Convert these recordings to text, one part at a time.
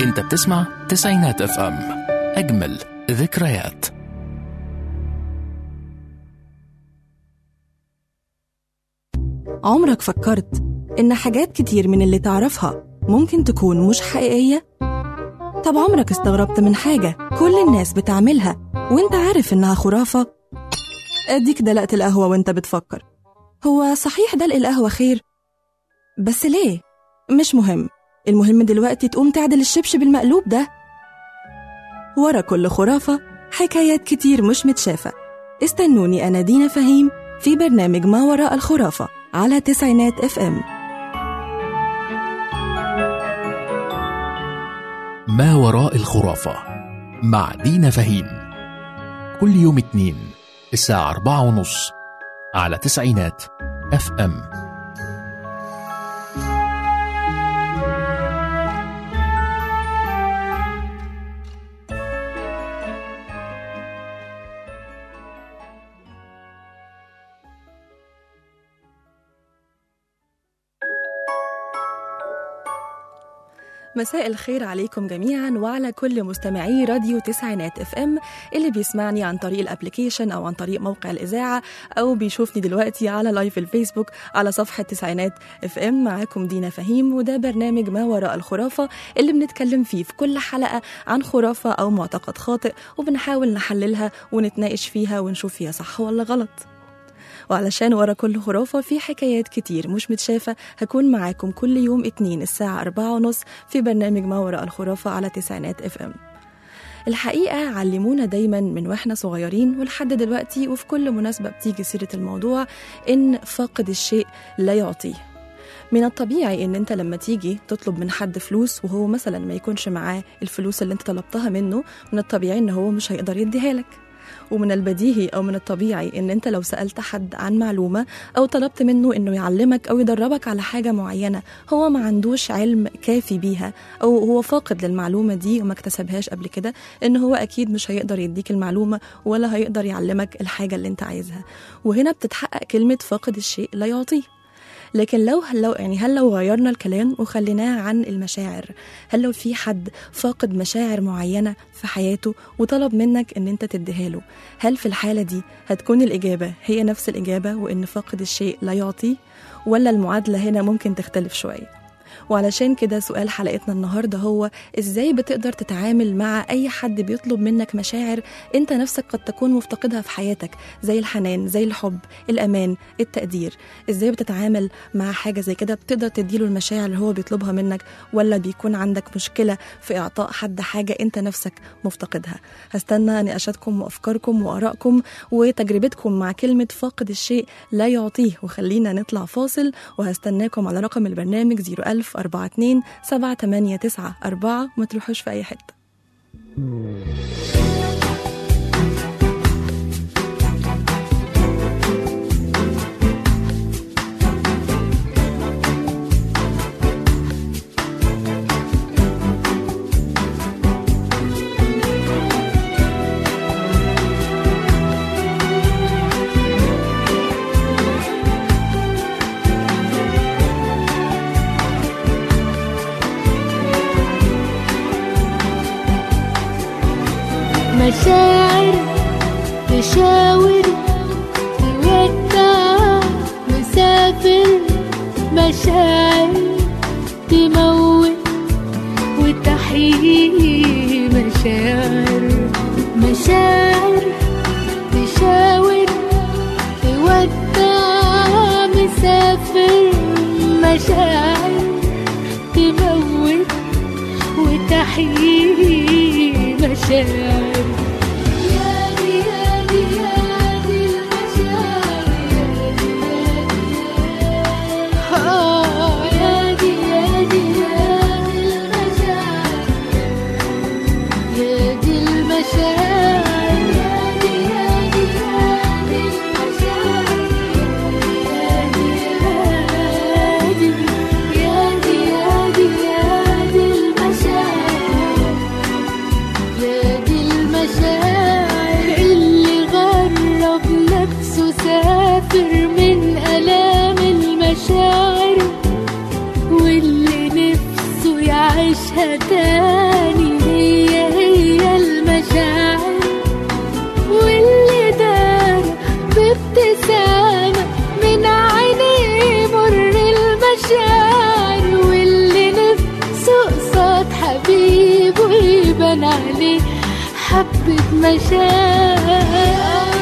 انت بتسمع تسعينات اف ام اجمل ذكريات عمرك فكرت إن حاجات كتير من اللي تعرفها ممكن تكون مش حقيقية؟ طب عمرك استغربت من حاجة كل الناس بتعملها وانت عارف إنها خرافة؟ أديك دلقت القهوة وانت بتفكر هو صحيح دلق القهوة خير؟ بس ليه؟ مش مهم المهم دلوقتي تقوم تعدل الشبشب المقلوب ده ورا كل خرافة حكايات كتير مش متشافة استنوني أنا دينا فهيم في برنامج ما وراء الخرافة على تسعينات اف ام ما وراء الخرافة مع دينا فهيم كل يوم اتنين الساعة أربعة ونص على تسعينات اف ام مساء الخير عليكم جميعا وعلى كل مستمعي راديو تسعينات اف ام اللي بيسمعني عن طريق الابليكيشن او عن طريق موقع الاذاعه او بيشوفني دلوقتي على لايف الفيسبوك على صفحه تسعينات اف ام معاكم دينا فهيم وده برنامج ما وراء الخرافه اللي بنتكلم فيه في كل حلقه عن خرافه او معتقد خاطئ وبنحاول نحللها ونتناقش فيها ونشوف فيها صح ولا غلط وعلشان ورا كل خرافة في حكايات كتير مش متشافة هكون معاكم كل يوم اتنين الساعة أربعة ونص في برنامج ما وراء الخرافة على تسعينات اف ام الحقيقة علمونا دايما من واحنا صغيرين ولحد دلوقتي وفي كل مناسبة بتيجي سيرة الموضوع إن فاقد الشيء لا يعطيه من الطبيعي ان انت لما تيجي تطلب من حد فلوس وهو مثلا ما يكونش معاه الفلوس اللي انت طلبتها منه من الطبيعي ان هو مش هيقدر يديها لك ومن البديهي او من الطبيعي ان انت لو سالت حد عن معلومه او طلبت منه انه يعلمك او يدربك على حاجه معينه هو ما عندوش علم كافي بيها او هو فاقد للمعلومه دي وما اكتسبهاش قبل كده ان هو اكيد مش هيقدر يديك المعلومه ولا هيقدر يعلمك الحاجه اللي انت عايزها وهنا بتتحقق كلمه فاقد الشيء لا يعطيه لكن لو لو يعني هل لو غيرنا الكلام وخليناه عن المشاعر هل لو في حد فاقد مشاعر معينه في حياته وطلب منك ان انت تديها له هل في الحاله دي هتكون الاجابه هي نفس الاجابه وان فاقد الشيء لا يعطي ولا المعادله هنا ممكن تختلف شويه وعلشان كده سؤال حلقتنا النهارده هو ازاي بتقدر تتعامل مع اي حد بيطلب منك مشاعر انت نفسك قد تكون مفتقدها في حياتك زي الحنان زي الحب الامان التقدير ازاي بتتعامل مع حاجه زي كده بتقدر تديله المشاعر اللي هو بيطلبها منك ولا بيكون عندك مشكله في اعطاء حد حاجه انت نفسك مفتقدها هستنى نقاشاتكم وافكاركم وارائكم وتجربتكم مع كلمه فاقد الشيء لا يعطيه وخلينا نطلع فاصل وهستناكم على رقم البرنامج 01000 42 789 4 ما تروحوش في أي حتة مشاعر تشاور تودع مسافر مشاعر تموت وتحيي مشاعر مشاعر تشاور تودع مسافر مشاعر تموت وتحيي مشاعر يا دي يا دي يا دي المشاعر يا دي يا دي يا دي المشاعر يا دي المشاعر يا دي يا دي يا دي المشاعر يا دي يا دي يا دي يا دي المشاعر يا دي المشاعر اللي غرب نفسه سافر من آلام المشاعر واللي نفسه يعيشها تاني هون عليه حبة مشاعر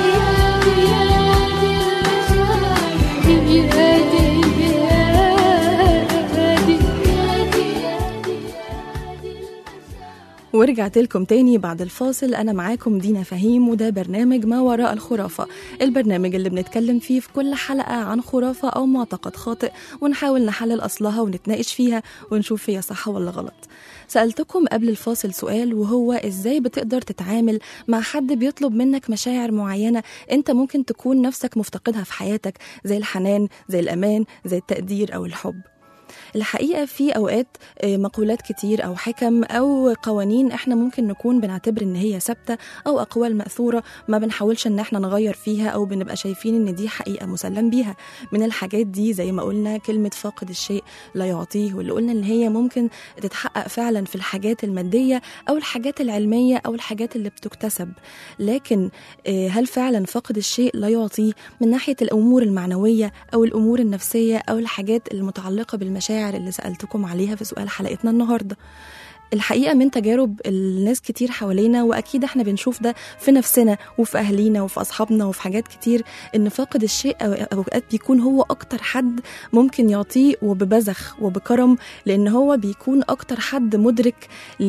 ورجعت لكم تاني بعد الفاصل أنا معاكم دينا فهيم وده برنامج ما وراء الخرافة البرنامج اللي بنتكلم فيه في كل حلقة عن خرافة أو معتقد خاطئ ونحاول نحلل أصلها ونتناقش فيها ونشوف هي صح ولا غلط سألتكم قبل الفاصل سؤال وهو إزاي بتقدر تتعامل مع حد بيطلب منك مشاعر معينة أنت ممكن تكون نفسك مفتقدها في حياتك زي الحنان زي الأمان زي التقدير أو الحب الحقيقة في أوقات آه، مقولات كتير أو حكم أو قوانين إحنا ممكن نكون بنعتبر إن هي ثابتة أو أقوال مأثورة ما بنحاولش إن إحنا نغير فيها أو بنبقى شايفين إن دي حقيقة مسلم بيها من الحاجات دي زي ما قلنا كلمة فاقد الشيء لا يعطيه واللي قلنا إن هي ممكن تتحقق فعلا في الحاجات المادية أو الحاجات العلمية أو الحاجات اللي بتكتسب لكن آه، هل فعلا فاقد الشيء لا يعطيه من ناحية الأمور المعنوية أو الأمور النفسية أو الحاجات المتعلقة بالمشاعر اللي سألتكم عليها في سؤال حلقتنا النهاردة الحقيقة من تجارب الناس كتير حوالينا وأكيد احنا بنشوف ده في نفسنا وفي أهلينا وفي أصحابنا وفي حاجات كتير إن فاقد الشيء أو- أوقات بيكون هو أكتر حد ممكن يعطيه وببذخ وبكرم لأن هو بيكون أكتر حد مدرك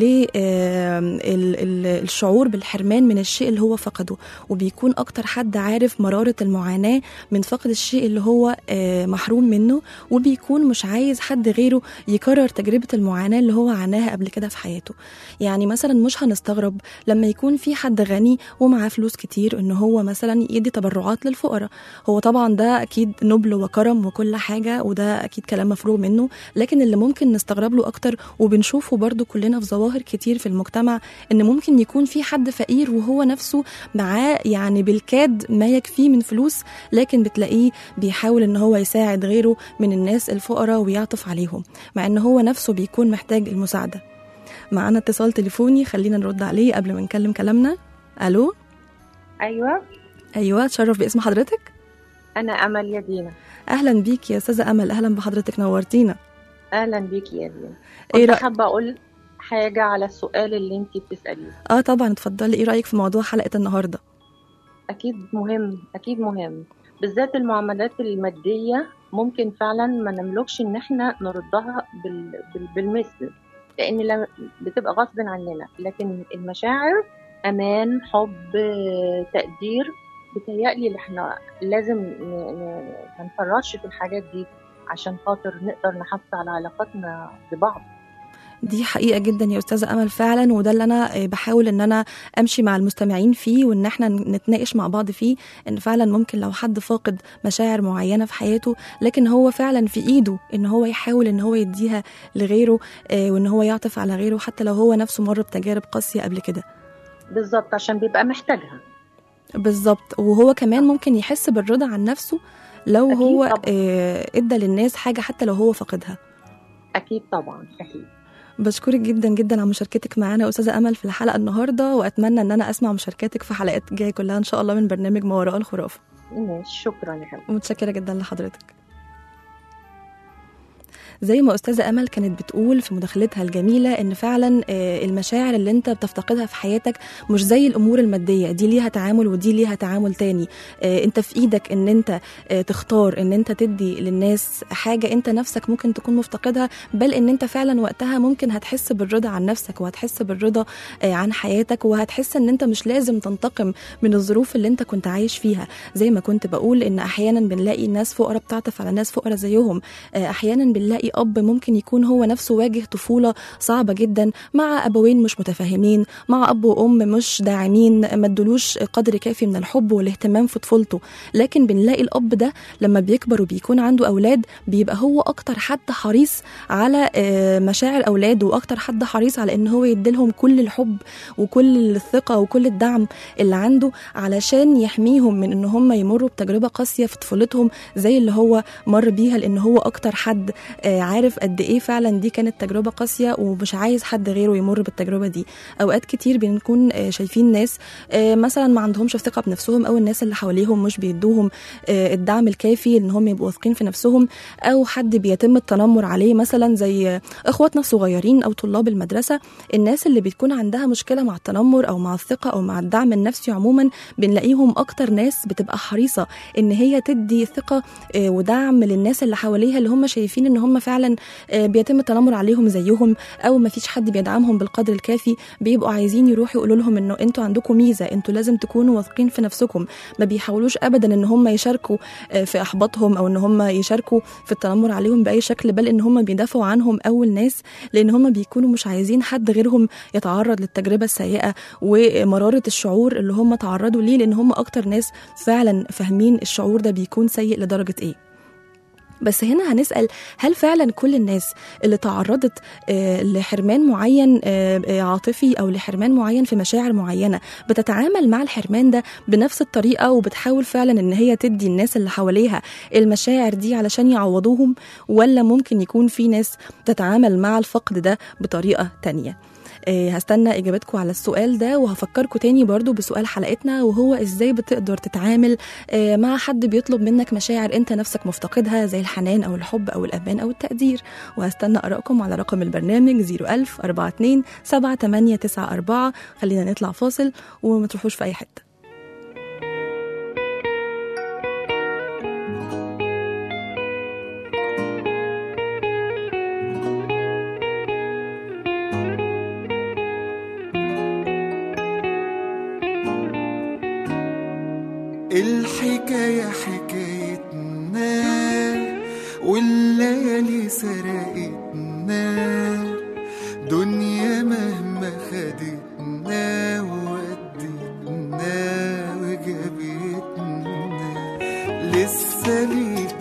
للشعور بالحرمان من الشيء اللي هو فقده وبيكون أكتر حد عارف مرارة المعاناة من فقد الشيء اللي هو آه، محروم منه وبيكون مش عايز حد غيره يكرر تجربة المعاناة اللي هو عاناها قبل كده في حياته يعني مثلا مش هنستغرب لما يكون في حد غني ومعاه فلوس كتير ان هو مثلا يدي تبرعات للفقراء هو طبعا ده اكيد نبل وكرم وكل حاجة وده اكيد كلام مفروغ منه لكن اللي ممكن نستغرب له اكتر وبنشوفه برضو كلنا في ظواهر كتير في المجتمع ان ممكن يكون في حد فقير وهو نفسه معاه يعني بالكاد ما يكفيه من فلوس لكن بتلاقيه بيحاول ان هو يساعد غيره من الناس الفقراء ويعطف عليهم مع ان هو نفسه بيكون محتاج المساعده معانا اتصال تليفوني خلينا نرد عليه قبل ما نكلم كلامنا الو ايوه ايوه اتشرف باسم حضرتك انا امل يا دينا اهلا بيك يا استاذه امل اهلا بحضرتك نورتينا اهلا بيكي يا دينا ايه كنت رأ... حابه اقول حاجه على السؤال اللي انت بتساليه اه طبعا اتفضلي ايه رايك في موضوع حلقه النهارده اكيد مهم اكيد مهم بالذات المعاملات الماديه ممكن فعلا ما نملكش ان احنا نردها بال... بال... بالمثل لان لما بتبقى غصب عننا لكن المشاعر امان حب تقدير بتهيألي ان احنا لازم ن- ن- ما نفرطش في الحاجات دي عشان خاطر نقدر نحافظ على علاقاتنا ببعض دي حقيقة جدا يا أستاذة أمل فعلا وده اللي أنا آه، بحاول إن أنا أمشي مع المستمعين فيه وإن احنا نتناقش مع بعض فيه إن فعلا ممكن لو حد فاقد مشاعر معينة في حياته لكن هو فعلا في إيده إن هو يحاول إن هو يديها لغيره آه، وإن هو يعطف على غيره حتى لو هو نفسه مر بتجارب قاسية قبل كده بالظبط عشان بيبقى محتاجها بالظبط وهو كمان ممكن يحس بالرضا عن نفسه لو أكيد هو طبعاً. آه، ادى للناس حاجة حتى لو هو فاقدها اكيد طبعا اكيد بشكرك جدا جدا على مشاركتك معانا يا استاذه امل في الحلقه النهارده واتمنى ان انا اسمع مشاركاتك في حلقات جايه كلها ان شاء الله من برنامج ما وراء الخرافه ماشي شكرا يا حبيبي ومتشكره جدا لحضرتك زي ما استاذه امل كانت بتقول في مداخلتها الجميله ان فعلا آه، المشاعر اللي انت بتفتقدها في حياتك مش زي الامور الماديه دي ليها تعامل ودي ليها تعامل تاني آه، انت في ايدك ان انت آه، تختار ان انت تدي للناس حاجه انت نفسك ممكن تكون مفتقدها بل ان انت فعلا وقتها ممكن هتحس بالرضا عن نفسك وهتحس بالرضا آه، عن حياتك وهتحس ان انت مش لازم تنتقم من الظروف اللي انت كنت عايش فيها زي ما كنت بقول ان احيانا بنلاقي ناس فقراء بتعطف على ناس فقراء زيهم آه، احيانا بنلاقي اب ممكن يكون هو نفسه واجه طفوله صعبه جدا مع ابوين مش متفاهمين مع اب وام مش داعمين ما ادولوش قدر كافي من الحب والاهتمام في طفولته لكن بنلاقي الاب ده لما بيكبر وبيكون عنده اولاد بيبقى هو اكتر حد حريص على آه، مشاعر اولاده واكتر حد حريص على ان هو يديلهم كل الحب وكل الثقه وكل الدعم اللي عنده علشان يحميهم من ان هم يمروا بتجربه قاسيه في طفولتهم زي اللي هو مر بيها لان هو اكتر حد آه، عارف قد ايه فعلا دي كانت تجربه قاسيه ومش عايز حد غيره يمر بالتجربه دي اوقات كتير بنكون آه، شايفين ناس آه، مثلا ما عندهمش ثقه بنفسهم او الناس اللي حواليهم مش بيدوهم آه، الدعم الكافي ان هم يبقوا واثقين في نفسهم او حد بيتم التنمر عليه مثلا زي آه، اخواتنا الصغيرين او طلاب المدرسه الناس اللي بتكون عندها مشكله مع التنمر او مع الثقه او مع الدعم النفسي عموما بنلاقيهم اكتر ناس بتبقى حريصه ان هي تدي ثقه آه، ودعم للناس اللي حواليها اللي هم شايفين ان هم فعلا آه، بيتم التنمر عليهم زيهم او ما فيش حد بيدعمهم بالقدر الكافي بيبقوا عايزين يروحوا يقولوا لهم انه انتوا عندكم ميزه انتوا لازم تكونوا واثقين في نفسكم ما بيحاولوش ابدا ان هم يشاركوا آه، في احباطهم او ان هم يشاركوا في التنمر عليهم باي شكل بل ان هم بيدافعوا عنهم اول ناس لان هم بيكونوا مش عايزين حد غيرهم يتعرض للتجربه السيئه ومراره الشعور اللي هم تعرضوا ليه لان هم اكتر ناس فعلا فاهمين الشعور ده بيكون سيء لدرجه ايه بس هنا هنسأل هل فعلا كل الناس اللي تعرضت آه، لحرمان معين آه، آه، عاطفي أو لحرمان معين في مشاعر معينة بتتعامل مع الحرمان ده بنفس الطريقة وبتحاول فعلا إن هي تدي الناس اللي حواليها المشاعر دي علشان يعوضوهم ولا ممكن يكون في ناس تتعامل مع الفقد ده بطريقة تانية آه، هستنى اجابتكم على السؤال ده وهفكركم تاني برضو بسؤال حلقتنا وهو ازاي بتقدر تتعامل آه، مع حد بيطلب منك مشاعر انت نفسك مفتقدها زي الحنان او الحب او الامان او التقدير وهستنى ارائكم على رقم البرنامج 01000 42 7894 خلينا نطلع فاصل وما تروحوش في اي حته الحكاية حكايتنا والليالي سرقتنا دنيا مهما خدتنا وودتنا وجابتنا لسه ليك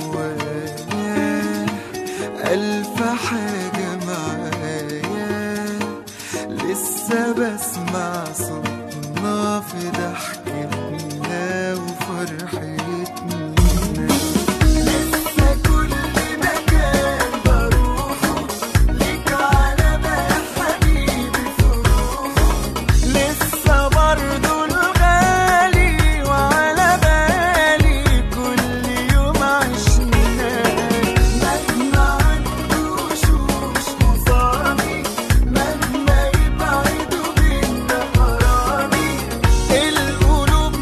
جوايا ألف حاجة معايا لسه بسمع صوتنا في ضحكتنا وفرحتنا لسه كل مكان بروحه ليك علامة يا حبيبي في روحه لسه برضه الغالي وعلى بالي كل يوم عشناه مهما عدوش ومش مصابي مهما يبعدوا بينا حرامي القلوب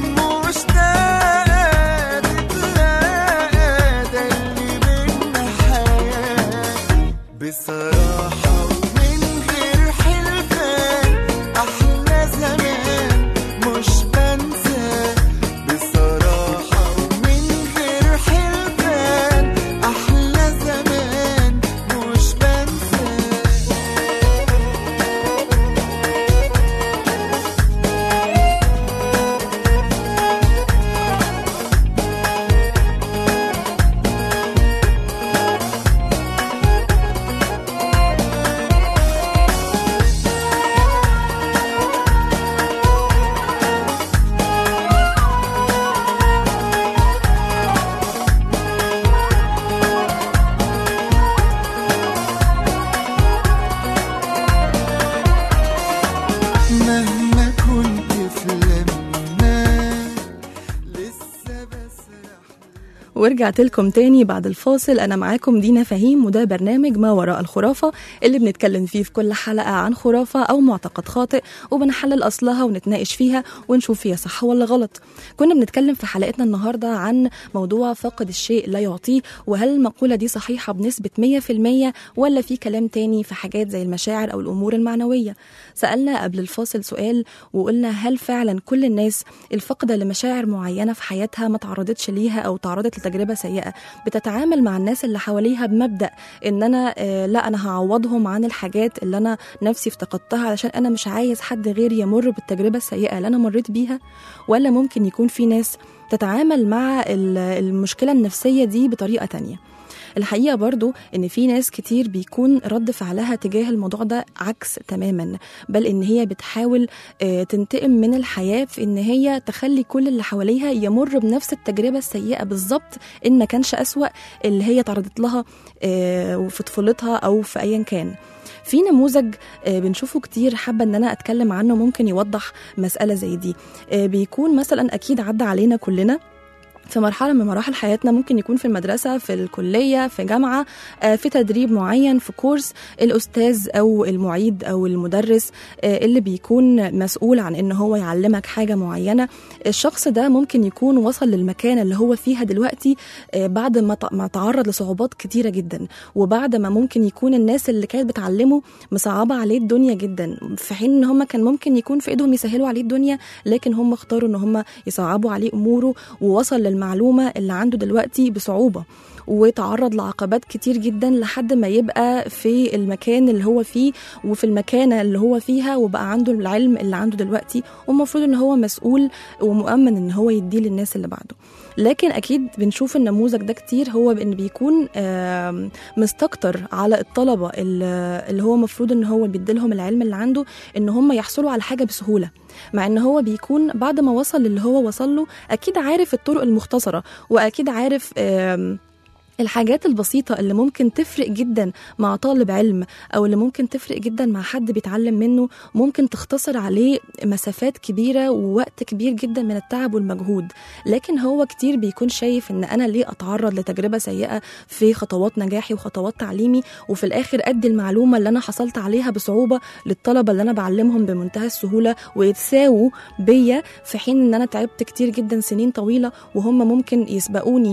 مشتاقة تتلاقى ده اللي بينا حياة بصراحة ومن غير حلفان أحلى زمان مش بنسى بصراحة ومن غير حلفان أحلى زمان مش بنسى مهما كنت في لمنا لسه بسرح ورجعت لكم تاني بعد الفاصل انا معاكم دينا فهيم وده برنامج ما وراء الخرافه اللي بنتكلم فيه في كل حلقه عن خرافه او معتقد خاطئ وبنحلل اصلها ونتناقش فيها ونشوف هي صح ولا غلط كنا بنتكلم في حلقتنا النهارده عن موضوع فقد الشيء لا يعطيه وهل المقوله دي صحيحه بنسبه 100% ولا في كلام تاني في حاجات زي المشاعر او الامور المعنويه سالنا قبل الفاصل سؤال وقلنا هل فعلا كل الناس الفاقده لمشاعر معينه في حياتها ما تعرضتش ليها او تعرضت لتجربه سيئه بتتعامل مع الناس اللي حواليها بمبدا ان انا آه لا انا هعوضهم عن الحاجات اللي انا نفسي افتقدتها علشان انا مش عايز حد غيري يمر بالتجربه السيئه اللي انا مريت بيها ولا ممكن يكون في ناس تتعامل مع ال- المشكله النفسيه دي بطريقه تانية الحقيقه برضو ان في ناس كتير بيكون رد فعلها تجاه الموضوع ده عكس تماما بل ان هي بتحاول آه، تنتقم من الحياه في ان هي تخلي كل اللي حواليها يمر بنفس التجربه السيئه بالظبط ان ما كانش اسوا اللي هي تعرضت لها آه، في طفولتها او في ايا كان في نموذج آه، بنشوفه كتير حابه ان انا اتكلم عنه ممكن يوضح مساله زي دي آه، بيكون مثلا اكيد عدى علينا كلنا في مرحلة من مراحل حياتنا ممكن يكون في المدرسة في الكلية في جامعة آه، في تدريب معين في كورس الأستاذ أو المعيد أو المدرس آه، اللي بيكون مسؤول عن إن هو يعلمك حاجة معينة الشخص ده ممكن يكون وصل للمكان اللي هو فيها دلوقتي آه، بعد ما ت- ما تعرض لصعوبات كتيرة جدا وبعد ما ممكن يكون الناس اللي كانت بتعلمه مصعبة عليه الدنيا جدا في حين إن هم كان ممكن يكون في إيدهم يسهلوا عليه الدنيا لكن هم اختاروا إن هم يصعبوا عليه أموره ووصل للمعلومة اللي عنده دلوقتي بصعوبة وتعرض لعقبات كتير جدا لحد ما يبقى في المكان اللي هو فيه وفي المكانة اللي هو فيها وبقى عنده العلم اللي عنده دلوقتي والمفروض ان هو مسؤول ومؤمن ان هو يديه للناس اللي بعده لكن اكيد بنشوف النموذج ده كتير هو بان بيكون آم، مستكتر على الطلبه اللي اللي هو المفروض ان هو بيديلهم العلم اللي عنده ان هم يحصلوا على حاجه بسهوله مع ان هو بيكون بعد ما وصل للي هو وصل له اكيد عارف الطرق المختصره واكيد عارف آم، الحاجات البسيطة اللي ممكن تفرق جدا مع طالب علم أو اللي ممكن تفرق جدا مع حد بيتعلم منه ممكن تختصر عليه مسافات كبيرة ووقت كبير جدا من التعب والمجهود لكن هو كتير بيكون شايف إن أنا ليه أتعرض لتجربة سيئة في خطوات نجاحي وخطوات تعليمي وفي الآخر أدي المعلومة اللي أنا حصلت عليها بصعوبة للطلبة اللي أنا بعلمهم بمنتهى السهولة ويتساووا بيا في حين إن أنا تعبت كتير جدا سنين طويلة وهم ممكن يسبقوني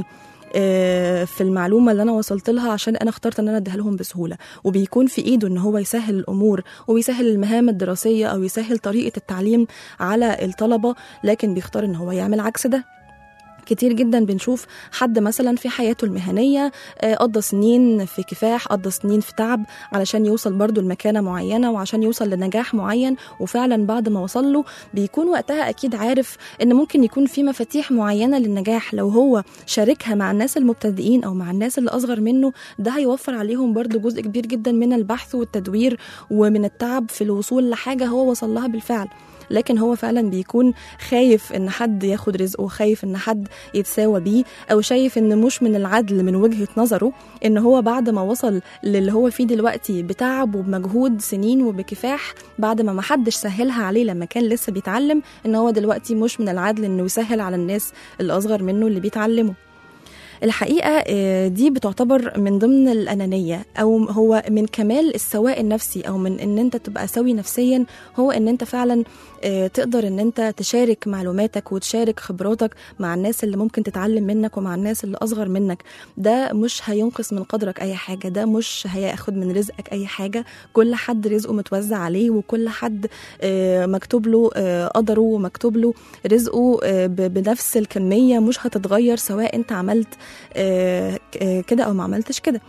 آه، في المعلومه اللي انا وصلت لها عشان انا اخترت ان انا اديها لهم بسهوله وبيكون في ايده ان هو يسهل الامور ويسهل المهام الدراسيه او يسهل طريقه التعليم على الطلبه لكن بيختار ان هو يعمل عكس ده كتير جدا بنشوف حد مثلا في حياته المهنية آه، قضى سنين في كفاح قضى سنين في تعب علشان يوصل برضو لمكانة معينة وعشان يوصل لنجاح معين وفعلا بعد ما وصل له بيكون وقتها أكيد عارف إن ممكن يكون في مفاتيح معينة للنجاح لو هو شاركها مع الناس المبتدئين أو مع الناس اللي أصغر منه ده هيوفر عليهم برضو جزء كبير جدا من البحث والتدوير ومن التعب في الوصول لحاجة هو وصل لها بالفعل لكن هو فعلا بيكون خايف ان حد ياخد رزقه خايف ان حد يتساوى بيه او شايف ان مش من العدل من وجهة نظره ان هو بعد ما وصل للي هو فيه دلوقتي بتعب وبمجهود سنين وبكفاح بعد ما محدش سهلها عليه لما كان لسه بيتعلم ان هو دلوقتي مش من العدل انه يسهل على الناس الاصغر منه اللي بيتعلموا الحقيقة آه، دي بتعتبر من ضمن الأنانية أو هو من كمال السواء النفسي أو من إن أنت تبقى سوي نفسيا هو إن أنت فعلا آه، تقدر إن أنت تشارك معلوماتك وتشارك خبراتك مع الناس اللي ممكن تتعلم منك ومع الناس اللي أصغر منك ده مش هينقص من قدرك أي حاجة ده مش هياخد من رزقك أي حاجة كل حد رزقه متوزع عليه وكل حد آه، مكتوب له آه، قدره ومكتوب له رزقه آه، ب- بنفس الكمية مش هتتغير سواء أنت عملت آه، ك- آه، كده أو ما عملتش كده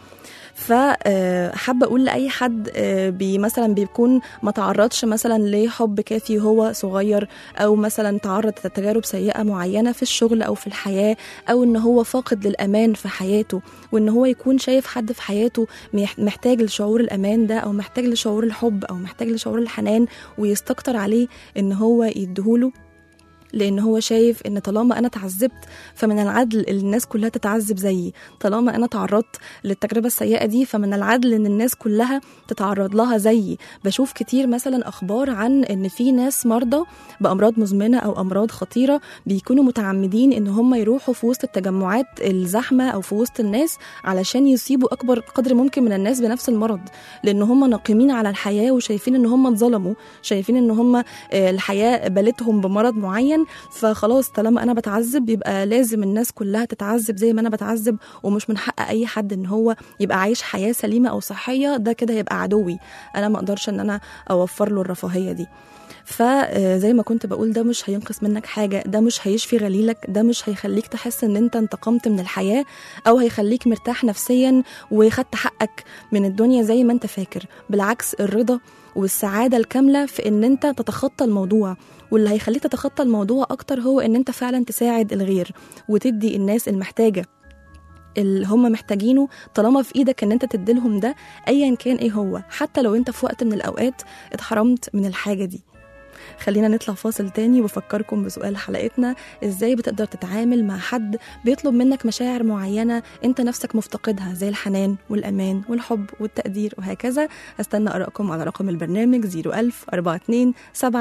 فحابة أقول لأي حد آه، بي مثلا بيكون ما تعرضش مثلا لحب كافي وهو صغير أو مثلا تعرض لتجارب سيئة معينة في الشغل أو في الحياة أو إن هو فاقد للأمان في حياته وإن هو يكون شايف حد في حياته مح- محتاج لشعور الأمان ده أو محتاج لشعور الحب أو محتاج لشعور الحنان ويستكتر عليه إن هو يديهوله لان هو شايف ان طالما انا اتعذبت فمن العدل ان الناس كلها تتعذب زيي طالما انا تعرضت للتجربه السيئه دي فمن العدل ان الناس كلها تتعرض لها زيي بشوف كتير مثلا اخبار عن ان في ناس مرضى بامراض مزمنه او امراض خطيره بيكونوا متعمدين ان هم يروحوا في وسط التجمعات الزحمه او في وسط الناس علشان يصيبوا اكبر قدر ممكن من الناس بنفس المرض لان هم ناقمين على الحياه وشايفين ان هم اتظلموا شايفين ان هم آه، الحياه بلتهم بمرض معين فخلاص طالما انا بتعذب يبقى لازم الناس كلها تتعذب زي ما انا بتعذب ومش من حق اي حد ان هو يبقى عايش حياه سليمه او صحيه ده كده يبقى عدوي انا ما اقدرش ان انا اوفر له الرفاهيه دي فزي ما كنت بقول ده مش هينقص منك حاجة ده مش هيشفي غليلك ده مش هيخليك تحس ان انت انتقمت من الحياة او هيخليك مرتاح نفسيا وخدت حقك من الدنيا زي ما انت فاكر بالعكس الرضا والسعادة الكاملة في ان انت تتخطى الموضوع واللي هيخليك تتخطى الموضوع اكتر هو ان انت فعلا تساعد الغير وتدي الناس المحتاجة اللي هم محتاجينه طالما في ايدك ان انت تديلهم ده ايا كان ايه هو حتى لو انت في وقت من الاوقات اتحرمت من الحاجه دي خلينا نطلع فاصل تاني وبفكركم بسؤال حلقتنا ازاي بتقدر تتعامل مع حد بيطلب منك مشاعر معينة انت نفسك مفتقدها زي الحنان والأمان والحب والتقدير وهكذا استنى آرائكم على رقم البرنامج 01000 42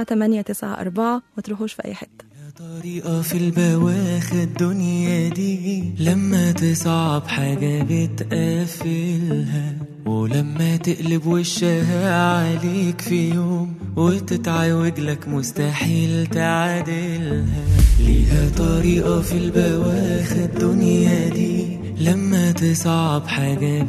7894 ما تروحوش في أي حتة طريقة في البواخة الدنيا دي لما تصعب حاجة بتقفلها ولما تقلب وشها عليك في يوم وتتعوج لك مستحيل تعادلها ليها طريقة في البواخة الدنيا دي لما تصعب حاجة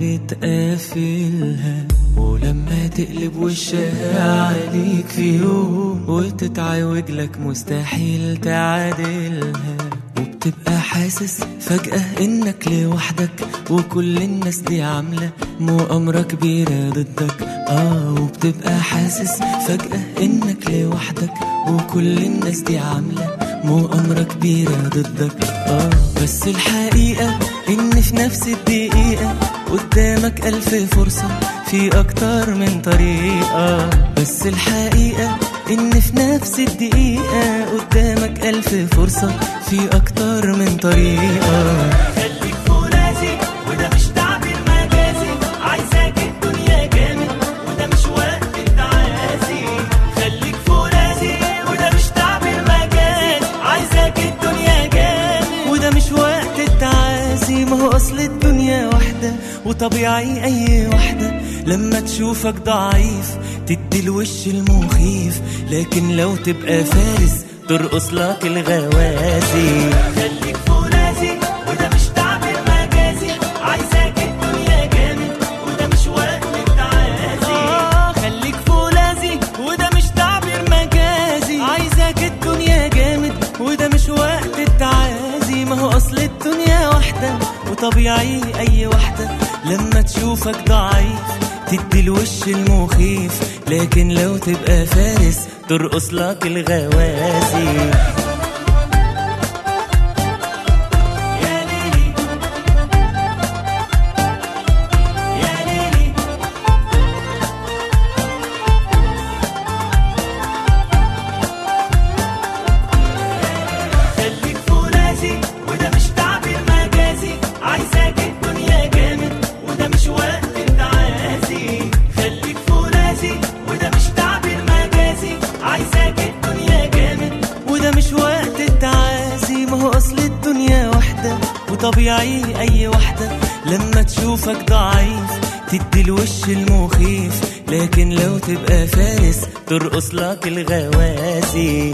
بتقفلها ولما تقلب وشها عليك في يوم وتتعوج لك مستحيل تعادلها وبتبقى حاسس فجأة انك لوحدك وكل الناس دي عاملة مؤامرة كبيرة ضدك اه وبتبقى حاسس فجأة انك لوحدك وكل الناس دي عاملة مؤامرة كبيرة ضدك اه بس الحقيقة ان في نفس الدقيقة قدامك ألف فرصة في أكتر من طريقة بس الحقيقة إن في نفس الدقيقة قدامك ألف فرصة في أكتر من طريقة خليك فرازي وده مش تعبير مجازي عايزاك الدنيا جامد وده مش وقت التعازي خليك فرازي وده مش تعبير مجازي عايزاك الدنيا جامد وده مش وقت التعازي ما هو أصل الدنيا واحدة وطبيعي أي واحدة لما تشوفك ضعيف تدي الوش المخيف لكن لو تبقى فارس ترقص لك الغوازي خليك فرازي وده مش تعبير مجازي عايزاك الدنيا جامد وده مش وقت التعازي آه خليك فولاذي وده مش تعبير مجازي عايزاك الدنيا جامد وده مش وقت التعازي ما هو اصل الدنيا واحدة وطبيعي اي واحدة لما تشوفك ضعيف تدي الوش المخيف لكن لو تبقى فارس ترقص لك الغوازي يا ليلي يا ليلي خليك فرازي وده مش تعبير مجازي عايزاك الدنيا جامد وده مش وقت التعازي خليك فرازي وده مش تعبير مجازي عايزاك الدنيا جامد وده مش وقت التعازي ما هو اصل الدنيا واحدة وطبيعي اي واحدة لما تشوفك ضعيف تدي الوش المخيف لكن لو تبقى فارس ترقص لك الغوازي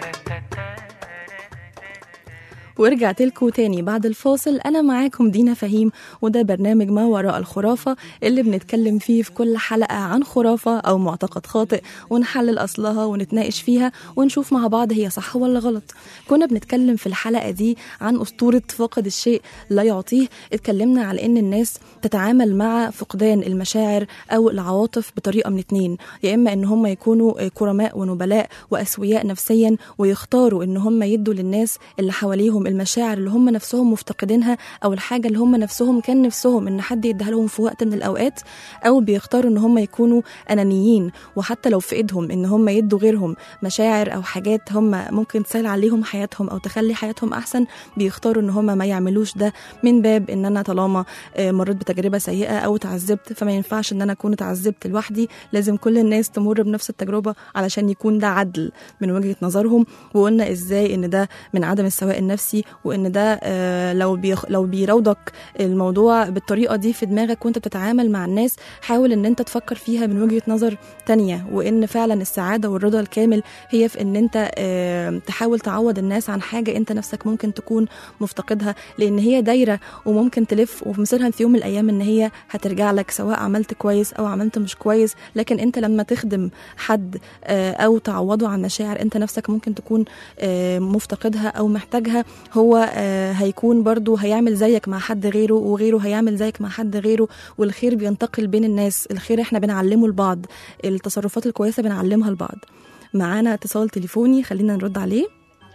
ورجعت لكم تاني بعد الفاصل أنا معاكم دينا فهيم وده برنامج ما وراء الخرافة اللي بنتكلم فيه في كل حلقة عن خرافة أو معتقد خاطئ ونحلل أصلها ونتناقش فيها ونشوف مع بعض هي صح ولا غلط كنا بنتكلم في الحلقة دي عن أسطورة فقد الشيء لا يعطيه اتكلمنا على إن الناس تتعامل مع فقدان المشاعر أو العواطف بطريقة من اتنين يا إما إن هم يكونوا كرماء ونبلاء وأسوياء نفسيا ويختاروا إن هم يدوا للناس اللي حواليهم المشاعر اللي هم نفسهم مفتقدينها او الحاجه اللي هم نفسهم كان نفسهم ان حد يديها لهم في وقت من الاوقات او بيختاروا ان هم يكونوا انانيين وحتى لو في ايدهم ان هم يدوا غيرهم مشاعر او حاجات هم ممكن تسهل عليهم حياتهم او تخلي حياتهم احسن بيختاروا ان هم ما يعملوش ده من باب ان انا طالما آه، مريت بتجربه سيئه او تعذبت فما ينفعش ان انا اكون اتعذبت لوحدي لازم كل الناس تمر بنفس التجربه علشان يكون ده عدل من وجهه نظرهم وقلنا ازاي ان ده من عدم السواء النفسي وان ده آه، لو بيخ... لو بيراودك الموضوع بالطريقه دي في دماغك وانت بتتعامل مع الناس حاول ان انت تفكر فيها من وجهه نظر تانية وان فعلا السعاده والرضا الكامل هي في ان انت آه، تحاول تعوض الناس عن حاجه انت نفسك ممكن تكون مفتقدها لان هي دايره وممكن تلف ومصيرها في يوم من الايام ان هي هترجع لك سواء عملت كويس او عملت مش كويس لكن انت لما تخدم حد آه، او تعوضه عن مشاعر انت نفسك ممكن تكون آه، مفتقدها او محتاجها هو آه، هيكون برضو هيعمل زيك مع حد غيره وغيره هيعمل زيك مع حد غيره والخير بينتقل بين الناس الخير احنا بنعلمه لبعض التصرفات الكويسه بنعلمها لبعض معانا اتصال تليفوني خلينا نرد عليه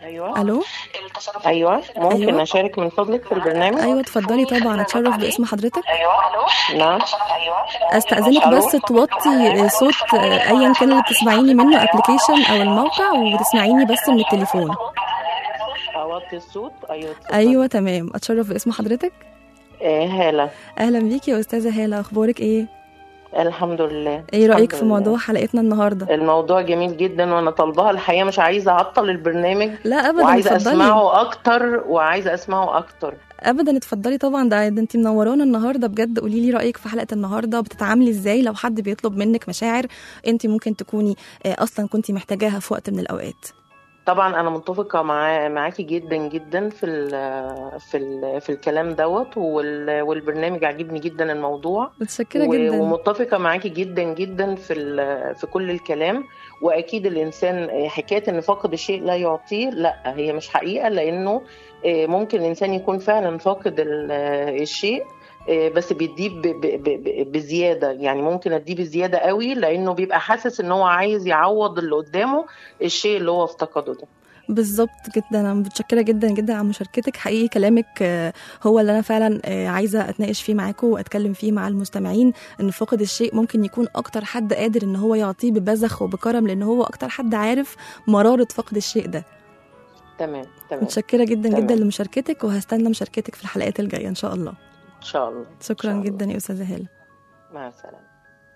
ايوه الو ايوه ممكن أيوة. اشارك من فضلك في البرنامج ايوه اتفضلي طبعا اتشرف باسم حضرتك نعم استاذنك ألو. بس توطي صوت ايا كان اللي بتسمعيني منه ابلكيشن او الموقع وتسمعيني بس من التليفون اوطي الصوت ايوه اتفضلي. ايوه تمام اتشرف باسم حضرتك آه هاله اهلا بيكي يا استاذه هاله اخبارك ايه الحمد لله ايه رايك الحمد في لله. موضوع حلقتنا النهارده الموضوع جميل جدا وانا طالباها الحقيقه مش عايزه اعطل البرنامج لا ابدا وعايزه اتفضلي اسمعه اكتر وعايزه اسمعه اكتر ابدا اتفضلي طبعا ده, ده انت منورانا النهارده بجد قولي لي رايك في حلقه النهارده بتتعاملي ازاي لو حد بيطلب منك مشاعر انت ممكن تكوني آه، اصلا كنتي محتاجاها في وقت من الاوقات طبعا انا متفقه مع معاكي جدا جدا في ال في ال في الكلام دوت وال- والبرنامج عجبني جدا الموضوع متشكره و- جدا ومتفقه معاكي جدا جدا في ال- في كل الكلام واكيد الانسان حكايه ان فقد الشيء لا يعطيه لا هي مش حقيقه لانه آه، ممكن الانسان يكون فعلا فاقد ال- الشيء آه، بس بيديه ب- ب- ب- بزياده يعني ممكن اديه بزياده قوي لانه بيبقى حاسس ان هو عايز يعوض اللي قدامه الشيء اللي هو افتقده ده بالظبط جدا انا متشكره جدا جدا على مشاركتك حقيقي كلامك آه، هو اللي انا فعلا آه، عايزه اتناقش فيه معاكم واتكلم فيه مع المستمعين ان فاقد الشيء ممكن يكون اكتر حد قادر ان هو يعطيه ببذخ وبكرم لان هو اكتر حد عارف مراره فقد الشيء ده تمام تمام متشكره جدا تمام. جدا لمشاركتك وهستنى مشاركتك في الحلقات الجايه ان شاء الله ان شاء الله إن شكرا شاء الله. جدا يا استاذه هاله مع السلامه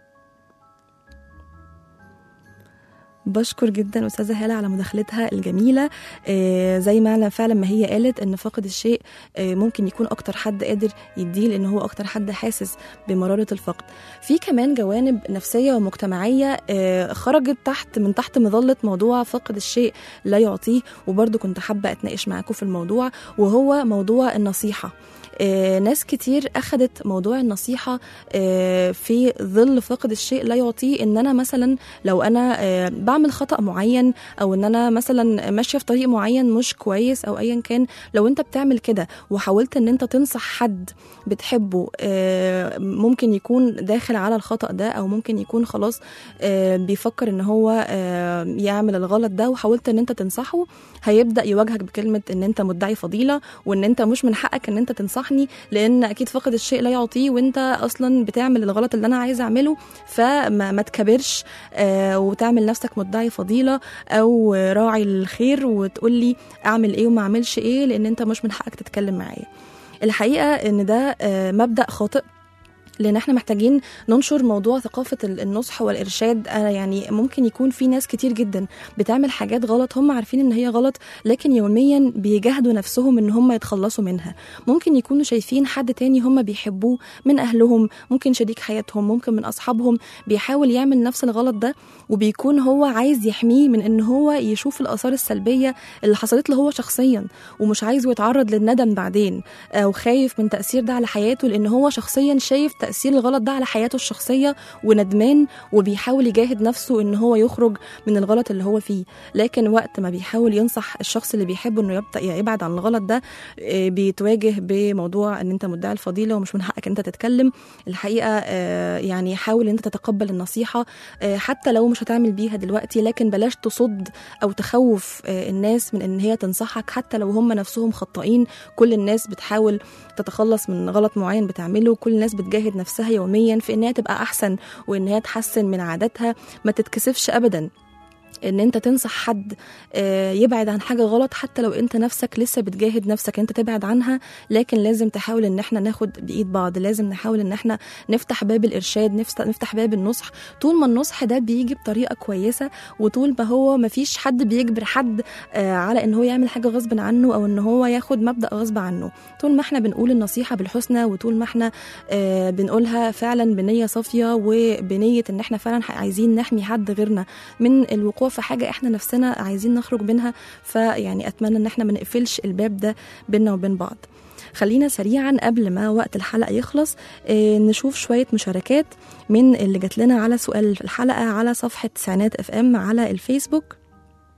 بشكر جدا استاذه هاله على مداخلتها الجميله آه زي ما فعلا ما هي قالت ان فاقد الشيء آه ممكن يكون اكتر حد قادر يديه لان هو اكتر حد حاسس بمراره الفقد في كمان جوانب نفسيه ومجتمعيه آه خرجت تحت من تحت مظله موضوع فقد الشيء لا يعطيه وبرضه كنت حابه اتناقش معاكم في الموضوع وهو موضوع النصيحه آه، ناس كتير اخدت موضوع النصيحه آه، في ظل فقد الشيء لا يعطيه ان انا مثلا لو انا آه، بعمل خطا معين او ان انا مثلا ماشيه في طريق معين مش كويس او ايا كان لو انت بتعمل كده وحاولت ان انت تنصح حد بتحبه آه، ممكن يكون داخل على الخطا ده او ممكن يكون خلاص آه، بيفكر ان هو آه، يعمل الغلط ده وحاولت ان انت تنصحه هيبدا يواجهك بكلمه ان انت مدعي فضيله وان انت مش من حقك ان انت تنصحني لان اكيد فقد الشيء لا يعطيه وانت اصلا بتعمل الغلط اللي انا عايزه اعمله فما ما تكبرش آه، وتعمل نفسك مدعي فضيله او راعي الخير وتقول لي اعمل ايه وما اعملش ايه لان انت مش من حقك تتكلم معايا الحقيقه ان ده آه، مبدا خاطئ لان احنا محتاجين ننشر موضوع ثقافه ال- النصح والارشاد انا يعني ممكن يكون في ناس كتير جدا بتعمل حاجات غلط هم عارفين ان هي غلط لكن يوميا بيجاهدوا نفسهم ان هم يتخلصوا منها ممكن يكونوا شايفين حد تاني هم بيحبوه من اهلهم ممكن شريك حياتهم ممكن من اصحابهم بيحاول يعمل نفس الغلط ده وبيكون هو عايز يحميه من ان هو يشوف الاثار السلبيه اللي حصلت له هو شخصيا ومش عايزه يتعرض للندم بعدين او خايف من تاثير ده على حياته لان هو شخصيا شايف تاثير الغلط ده على حياته الشخصيه وندمان وبيحاول يجاهد نفسه ان هو يخرج من الغلط اللي هو فيه لكن وقت ما بيحاول ينصح الشخص اللي بيحبه انه يبدا يبعد عن الغلط ده آه، بيتواجه بموضوع ان انت مدعي الفضيله ومش من حقك ان انت تتكلم الحقيقه آه، يعني حاول ان انت تتقبل النصيحه آه، حتى لو مش هتعمل بيها دلوقتي لكن بلاش تصد او تخوف آه، الناس من ان هي تنصحك حتى لو هم نفسهم خطائين كل الناس بتحاول تتخلص من غلط معين بتعمله كل الناس بتجاهد نفسها يوميا في انها تبقى احسن وان هي تحسن من عاداتها ما تتكسفش ابدا ان انت تنصح حد آه، يبعد عن حاجه غلط حتى لو انت نفسك لسه بتجاهد نفسك انت تبعد عنها لكن لازم تحاول ان احنا ناخد بايد بعض لازم نحاول ان احنا نفتح باب الارشاد نفت- نفتح باب النصح طول ما النصح ده بيجي بطريقه كويسه وطول ما هو ما فيش حد بيجبر حد آه، على ان هو يعمل حاجه غصب عنه او ان هو ياخد مبدا غصب عنه طول ما احنا بنقول النصيحه بالحسنى وطول ما احنا آه، بنقولها فعلا بنيه صافيه وبنيه ان احنا فعلا عايزين نحمي حد غيرنا من الوقوع في حاجه احنا نفسنا عايزين نخرج منها فيعني اتمنى ان احنا ما نقفلش الباب ده بينا وبين بعض خلينا سريعا قبل ما وقت الحلقه يخلص آه، نشوف شويه مشاركات من اللي جات لنا على سؤال الحلقه على صفحه تسعينات اف ام على الفيسبوك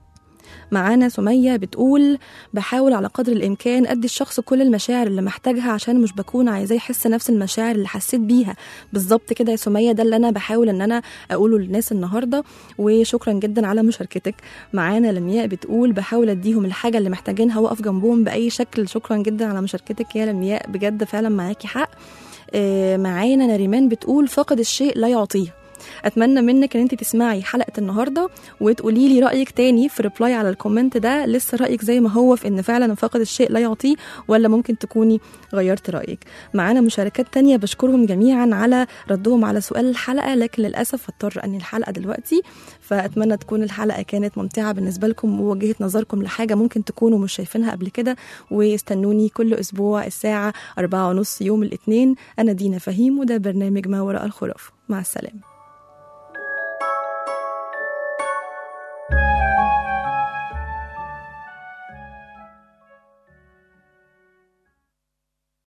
معانا سمية بتقول بحاول على قدر الإمكان أدي الشخص كل المشاعر اللي محتاجها عشان مش بكون عايزاه يحس نفس المشاعر اللي حسيت بيها بالظبط كده يا سمية ده اللي أنا بحاول إن أنا أقوله للناس النهاردة وشكرا جدا على مشاركتك معانا لمياء بتقول بحاول أديهم الحاجة اللي محتاجينها وأقف جنبهم بأي شكل شكرا جدا على مشاركتك يا لمياء بجد فعلا معاكي حق آه، معانا نريمان بتقول فقد الشيء لا يعطيه اتمنى منك ان انت تسمعي حلقه النهارده وتقولي لي رايك تاني في ريبلاي على الكومنت ده لسه رايك زي ما هو في ان فعلا فقد الشيء لا يعطيه ولا ممكن تكوني غيرت رايك معانا مشاركات تانية بشكرهم جميعا على ردهم على سؤال الحلقه لكن للاسف هضطر اني الحلقه دلوقتي فاتمنى تكون الحلقه كانت ممتعه بالنسبه لكم ووجهت نظركم لحاجه ممكن تكونوا مش شايفينها قبل كده واستنوني كل اسبوع الساعه أربعة ونص يوم الاثنين انا دينا فهيم وده برنامج ما وراء الخرافه مع السلامه